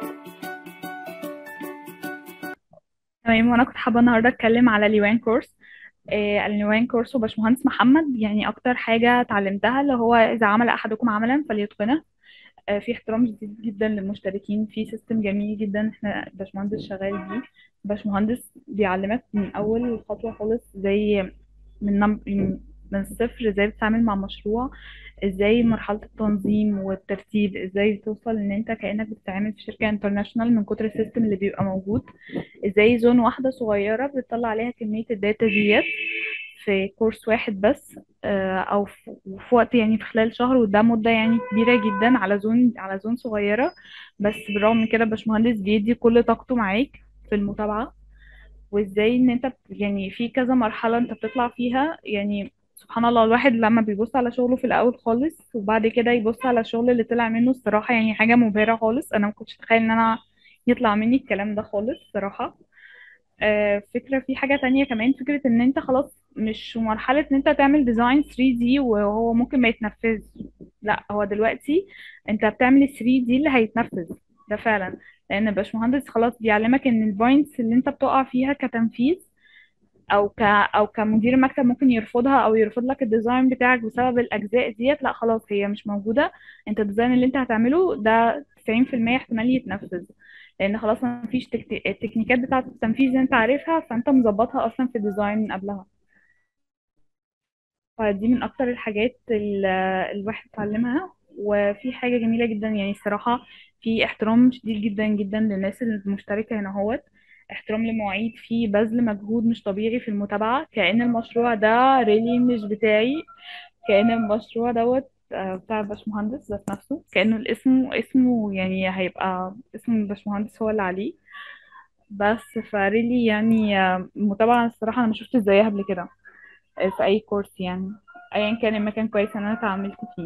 تمام وانا كنت حابه النهارده اتكلم على اليوان كورس آه، اليوان كورس وباشمهندس محمد يعني اكتر حاجه اتعلمتها اللي هو اذا عمل احدكم عملا فليتقنه آه، في احترام شديد جدا للمشتركين في سيستم جميل جدا احنا باشمهندس شغال بيه باشمهندس بيعلمك من اول خطوه خالص زي من نم... من الصفر ازاي بتتعامل مع مشروع ازاي مرحله التنظيم والترتيب ازاي توصل ان انت كانك بتتعامل في شركه انترناشونال من كتر السيستم اللي بيبقى موجود ازاي زون واحدة صغيرة بتطلع عليها كمية الداتا ديت في كورس واحد بس آه، او في في وقت يعني في خلال شهر وده مدة يعني كبيرة جدا على زون على زون صغيرة بس بالرغم من كده باشمهندس بيدي كل طاقته معاك في المتابعة وازاي ان انت بت- يعني في كذا مرحلة انت بتطلع فيها يعني سبحان الله الواحد لما بيبص على شغله في الاول خالص وبعد كده يبص على الشغل اللي طلع منه الصراحة يعني حاجة مبهرة خالص انا ما كنتش اتخيل ان انا يطلع مني الكلام ده خالص صراحة آه، فكرة في حاجة تانية كمان فكرة ان انت خلاص مش في مرحلة ان انت تعمل ديزاين 3D وهو ممكن ما يتنفذ لا هو دلوقتي انت بتعمل ال 3D اللي هيتنفذ ده فعلا لان الباشمهندس خلاص بيعلمك ان البوينتس اللي انت بتقع فيها كتنفيذ او ك او كمدير مكتب ممكن يرفضها او يرفض لك الديزاين بتاعك بسبب الاجزاء ديت لا خلاص هي مش موجودة انت الديزاين اللي انت هتعمله ده 90% احتمال يتنفذ لان خلاص ما فيش تكت... التكنيكات بتاعة التنفيذ اللي انت عارفها فانت مظبطها اصلا في الديزاين من قبلها فدي من اكتر الحاجات اللي الواحد اتعلمها وفي حاجة جميلة جدا يعني الصراحة في احترام شديد جدا جدا للناس المشتركة هنا هوت احترام لمواعيد في بذل مجهود مش طبيعي في المتابعة كأن المشروع ده ريلي مش بتاعي كأن المشروع دوت آه، بتاع الباشمهندس ذات نفسه كأنه الاسم اسمه يعني هيبقى اسم الباشمهندس هو اللي عليه بس فريلي يعني آه، متابعة الصراحة أنا ما شفتش زيها قبل كده آه، في أي كورس يعني أيا كان المكان كويس إن أنا اتعاملت فيه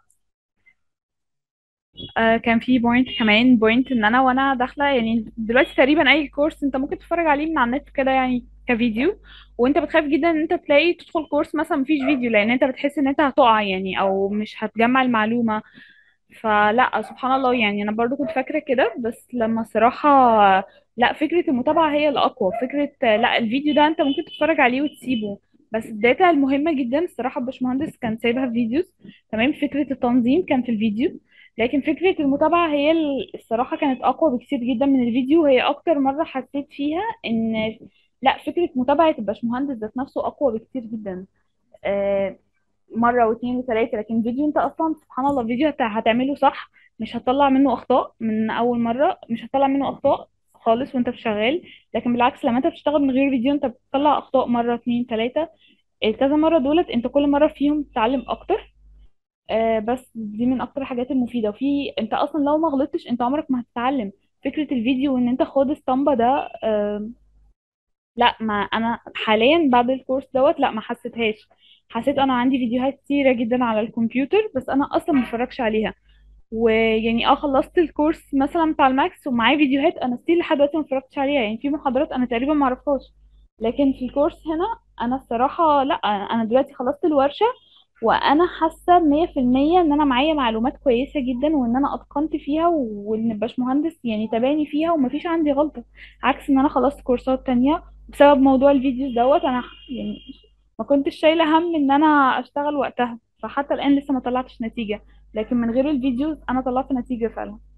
آه كان في بوينت كمان بوينت ان انا وانا داخله يعني دلوقتي تقريبا اي كورس انت ممكن تتفرج عليه من على النت كده يعني كفيديو وانت بتخاف جدا ان انت تلاقي تدخل كورس مثلا مفيش فيديو لان انت بتحس ان انت هتقع يعني او مش هتجمع المعلومه فلا سبحان الله يعني انا برضو كنت فاكره كده بس لما صراحه لا فكره المتابعه هي الاقوى فكره لا الفيديو ده انت ممكن تتفرج عليه وتسيبه بس الداتا المهمه جدا الصراحه الباشمهندس كان سايبها في فيديوز تمام فكره التنظيم كان في الفيديو لكن فكره المتابعه هي ال- الصراحه كانت اقوى بكتير جدا من الفيديو وهي اكتر مره حسيت فيها ان لا فكره متابعه الباشمهندس ذات نفسه اقوى بكتير جدا آه، مرة واثنين وثلاثة لكن فيديو انت اصلا سبحان الله فيديو هت- هتعمله صح مش هتطلع منه اخطاء من اول مرة مش هتطلع منه اخطاء خالص وانت شغال لكن بالعكس لما انت بتشتغل من غير فيديو انت بتطلع اخطاء مرة اتنين تلاتة الكذا مرة دولت انت كل مرة فيهم تتعلم اكتر آه بس دي من اكتر الحاجات المفيدة وفي انت اصلا لو ما غلطتش انت عمرك ما هتتعلم فكرة الفيديو وان انت خد اسطمبة ده آه لا ما انا حاليا بعد الكورس دوت لا ما حسيتهاش حسيت انا عندي فيديوهات كتيره جدا على الكمبيوتر بس انا اصلا ما بتفرجش عليها ويعني اه خلصت الكورس مثلا بتاع الماكس ومعايا فيديوهات انا ستيل لحد دلوقتي ما اتفرجتش عليها يعني في محاضرات انا تقريبا ما اعرفهاش لكن في الكورس هنا انا الصراحه لا انا دلوقتي خلصت الورشه وانا حاسه 100% ان انا معايا معلومات كويسه جدا وان انا اتقنت فيها وان الباشمهندس يعني تابعني فيها ومفيش عندي غلطه عكس ان انا خلصت كورسات تانية بسبب موضوع الفيديوز دوت انا يعني ما كنتش شايله هم ان انا اشتغل وقتها فحتى الان لسه ما طلعتش نتيجه لكن من غير الفيديوز انا طلعت نتيجه فعلا